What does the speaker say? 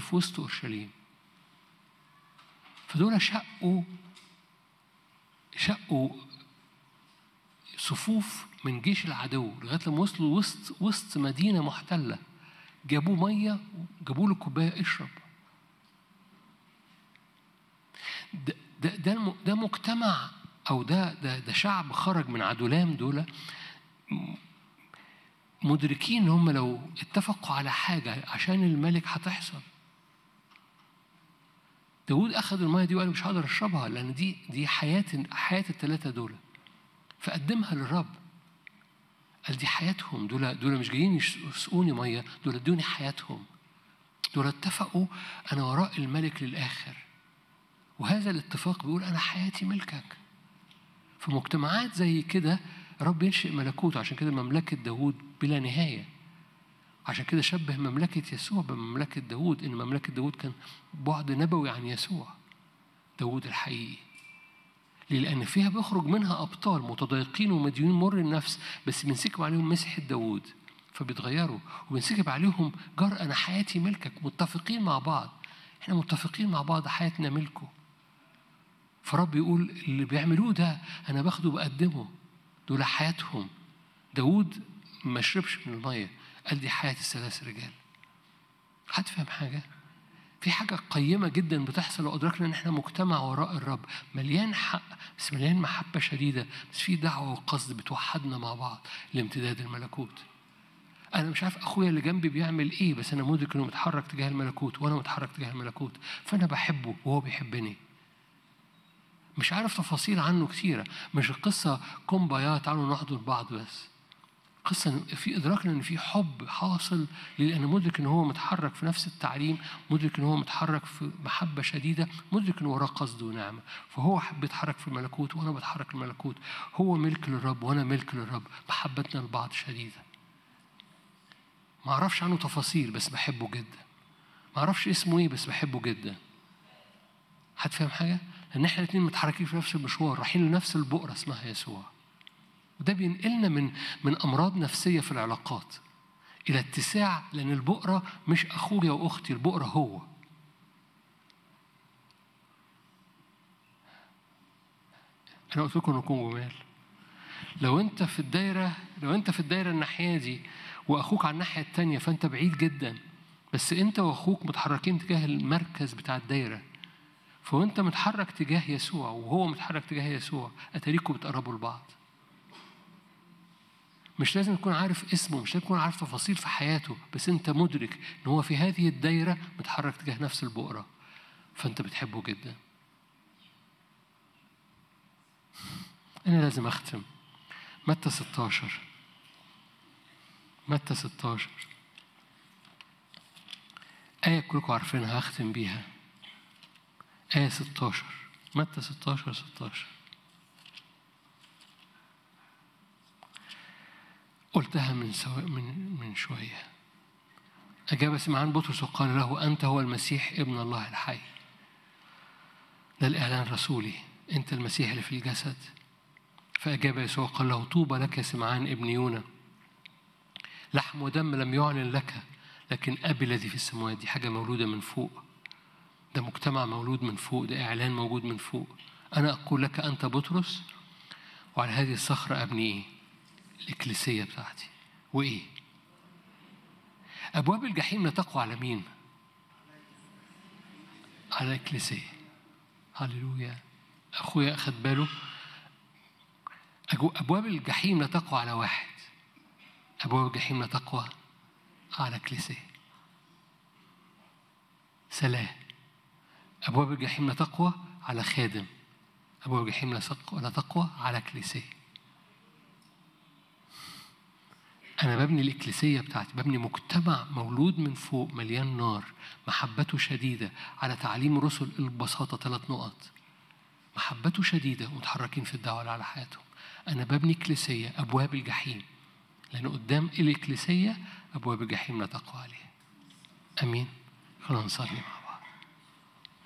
في وسط اورشليم فدول شقوا شقوا صفوف من جيش العدو لغايه لما وصلوا وسط وسط مدينه محتله جابوه ميه جابوا له كوبايه اشرب ده ده ده, الم- ده مجتمع او ده ده ده شعب خرج من عدولام دول م- مدركين ان هم لو اتفقوا على حاجه عشان الملك هتحصل داود اخذ الميه دي وقال مش هقدر اشربها لان دي دي حياه حياه الثلاثه دول فقدمها للرب قال دي حياتهم دول دول مش جايين يسقوني ميه دول ادوني حياتهم دول اتفقوا انا وراء الملك للاخر وهذا الاتفاق بيقول انا حياتي ملكك في مجتمعات زي كده رب ينشئ ملكوته عشان كده مملكه داود بلا نهايه عشان كده شبه مملكة يسوع بمملكة داود إن مملكة داود كان بعد نبوي عن يسوع داود الحقيقي ليه؟ لأن فيها بيخرج منها أبطال متضايقين ومديونين مر النفس بس بينسكب عليهم مسحة داود فبيتغيروا وبينسكب عليهم جار أنا حياتي ملكك متفقين مع بعض إحنا متفقين مع بعض حياتنا ملكه فرب يقول اللي بيعملوه ده أنا باخده بقدمه دول حياتهم داود ما شربش من المية قال دي حياة الثلاث رجال حد فاهم حاجة؟ في حاجة قيمة جدا بتحصل لو أدركنا إن إحنا مجتمع وراء الرب مليان حق بس مليان محبة شديدة بس في دعوة وقصد بتوحدنا مع بعض لامتداد الملكوت أنا مش عارف أخويا اللي جنبي بيعمل إيه بس أنا مدرك إنه متحرك تجاه الملكوت وأنا متحرك تجاه الملكوت فأنا بحبه وهو بيحبني مش عارف تفاصيل عنه كتيرة مش القصة كومبايا تعالوا نحضن بعض بس قصة في إدراكنا إن في حب حاصل لأن مدرك إن هو متحرك في نفس التعليم مدرك إن هو متحرك في محبة شديدة مدرك إن وراه قصد ونعمة فهو حب يتحرك في الملكوت وأنا بتحرك في الملكوت هو ملك للرب وأنا ملك للرب محبتنا لبعض شديدة ما أعرفش عنه تفاصيل بس بحبه جدا ما أعرفش اسمه إيه بس بحبه جدا حد فاهم حاجة؟ لأن إحنا الاتنين متحركين في نفس المشوار رايحين لنفس البؤرة اسمها يسوع وده بينقلنا من من امراض نفسيه في العلاقات الى اتساع لان البؤره مش اخويا واختي البؤره هو انا قلت لكم انكم جمال لو انت في الدايره لو انت في الدايره الناحيه دي واخوك على الناحيه التانيه فانت بعيد جدا بس انت واخوك متحركين تجاه المركز بتاع الدايره فوانت متحرك تجاه يسوع وهو متحرك تجاه يسوع اتاريكم بتقربوا لبعض مش لازم تكون عارف اسمه مش لازم تكون عارف تفاصيل في حياته بس انت مدرك ان هو في هذه الدايره متحرك تجاه نفس البؤره فانت بتحبه جدا انا لازم اختم متى 16 متى 16 آية كلكم عارفينها هختم بيها آية 16 متى 16 16 قلتها من سو... من من شوية أجاب سمعان بطرس وقال له أنت هو المسيح ابن الله الحي ده الإعلان رسولي أنت المسيح اللي في الجسد فأجاب يسوع قال له طوبى لك يا سمعان ابن يونا لحم ودم لم يعلن لك لكن أبي الذي في السماوات دي حاجة مولودة من فوق ده مجتمع مولود من فوق ده إعلان موجود من فوق أنا أقول لك أنت بطرس وعلى هذه الصخرة أبني إيه؟ الإكليسية بتاعتي وإيه؟ أبواب الجحيم لا تقوى على مين؟ على الإكليسية هللويا أخويا أخد باله أبواب الجحيم لا تقوى على واحد أبواب الجحيم لا تقوى على إكليسية سلام أبواب الجحيم لا تقوى على خادم أبواب الجحيم لا تقوى على إكليسية أنا ببني الإكليسية بتاعتي ببني مجتمع مولود من فوق مليان نار محبته شديدة على تعليم رسل البساطة ثلاث نقط محبته شديدة ومتحركين في الدعوة على حياتهم أنا ببني إكليسية أبواب الجحيم لأن قدام الإكليسية أبواب الجحيم لا تقوى عليها أمين خلونا نصلي